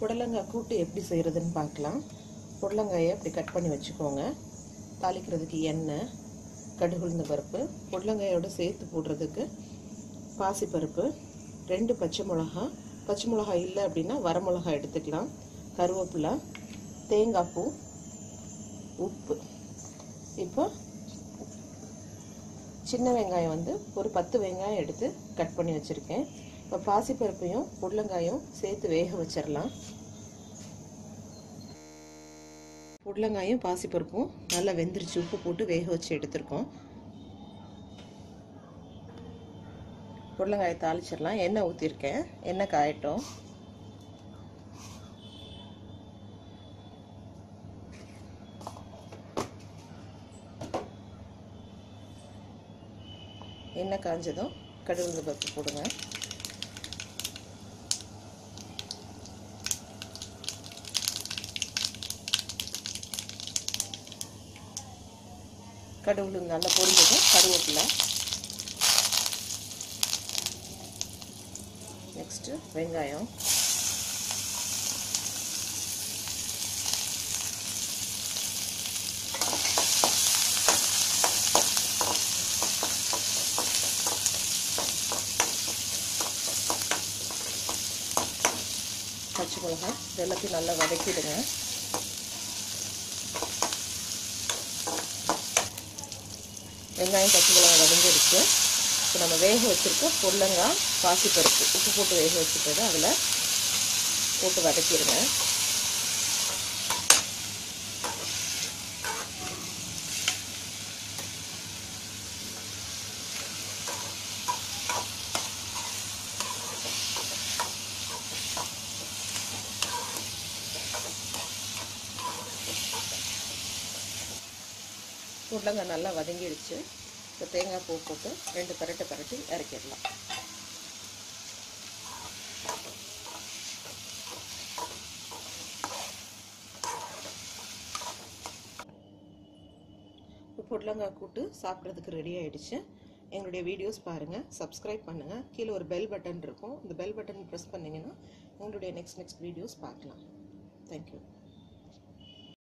புடலங்காய் கூட்டு எப்படி செய்கிறதுன்னு பார்க்கலாம் புடலங்காயை இப்படி கட் பண்ணி வச்சுக்கோங்க தாளிக்கிறதுக்கு எண்ணெய் கடுகு உளுந்த பருப்பு புடலங்காயோட சேர்த்து போடுறதுக்கு பாசிப்பருப்பு ரெண்டு பச்சை மிளகா பச்சை மிளகா இல்லை அப்படின்னா வரமிளகா எடுத்துக்கலாம் கருவேப்பிலை தேங்காய் பூ உப்பு இப்போ சின்ன வெங்காயம் வந்து ஒரு பத்து வெங்காயம் எடுத்து கட் பண்ணி வச்சுருக்கேன் இப்போ பாசிப்பருப்பையும் புடலங்காயும் சேர்த்து வேக வச்சிடலாம் புடலங்காயும் பாசிப்பருப்பும் நல்லா வெந்துருச்சு உப்பு போட்டு வேக வச்சு எடுத்துருக்கோம் புடலங்காயை தாளிச்சிடலாம் எண்ணெய் ஊற்றிருக்கேன் எண்ணெய் காயட்டும் எண்ணெய் காஞ்சதும் கடுகு பருப்பு போடுங்க கடுகு நல்லா பொரிஞ்சதும் கருவேப்பிலை நெக்ஸ்ட்டு வெங்காயம் பச்சை மிளகாய் இது எல்லாத்தையும் நல்லா வதக்கிடுங்க வெங்காயம் பச்சை மிளகாய் வதங்கிடுச்சு இப்போ நம்ம வேக வச்சுருக்க பொருளங்காய் பாசிப்பருப்பு உப்பு போட்டு வேக வச்சுட்டது அதில் போட்டு வதக்கிடுங்க உருளைங்காய் நல்லா வதங்கிடுச்சு இப்போ தேங்காய் பூ போட்டு ரெண்டு பரட்டை பரட்டி இறக்கிடலாம் இப்போ புடலங்காய் கூட்டு சாப்பிட்றதுக்கு ரெடி ஆயிடுச்சு எங்களுடைய வீடியோஸ் பாருங்கள் சப்ஸ்கிரைப் பண்ணுங்கள் கீழே ஒரு பெல் பட்டன் இருக்கும் இந்த பெல் பட்டன் ப்ரெஸ் பண்ணிங்கன்னா எங்களுடைய நெக்ஸ்ட் நெக்ஸ்ட் வீடியோஸ் பார்க்கலாம் தேங்க்யூ